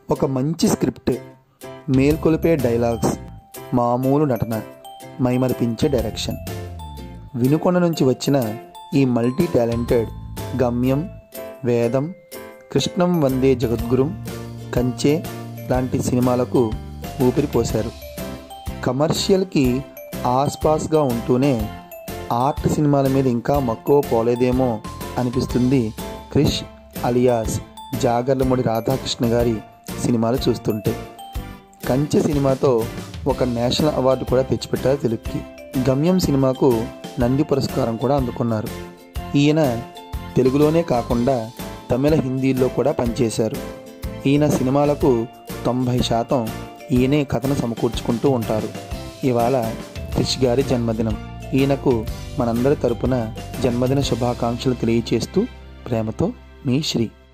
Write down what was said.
ఒక మంచి script మేల్కొలిపే dialogues మామూలు నటన మైమరిపించే డైరెక్షన్ వినుకొండ నుంచి వచ్చిన ఈ మల్టీ టాలెంటెడ్ గమ్యం వేదం కృష్ణం వందే జగద్గురుం కంచే లాంటి సినిమాలకు ఊపిరి పోశారు కమర్షియల్కి ఆస్పాస్గా ఉంటూనే ఆర్ట్ సినిమాల మీద ఇంకా మక్కువ పోలేదేమో అనిపిస్తుంది క్రిష్ అలియాస్ జాగర్లమూడి రాధాకృష్ణ గారి సినిమాలు చూస్తుంటే కంచె సినిమాతో ఒక నేషనల్ అవార్డు కూడా తెచ్చిపెట్టారు తెలుగుకి గమ్యం సినిమాకు నంది పురస్కారం కూడా అందుకున్నారు ఈయన తెలుగులోనే కాకుండా తమిళ హిందీల్లో కూడా పనిచేశారు ఈయన సినిమాలకు తొంభై శాతం ఈయనే కథను సమకూర్చుకుంటూ ఉంటారు ఇవాళ క్రిష్ గారి జన్మదినం ఈయనకు మనందరి తరపున జన్మదిన శుభాకాంక్షలు తెలియచేస్తూ ప్రేమతో మీ శ్రీ